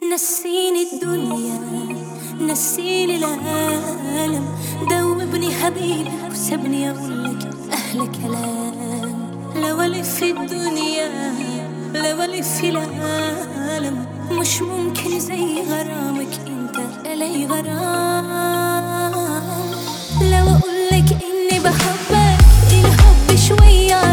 نسيني الدنيا نسيني العالم دوبني حبيبي وسبني اقولك احلى كلام لو الف في الدنيا لو الف في العالم مش ممكن زي غرامك انت الي غرام لو اقولك اني بحبك الحب شوية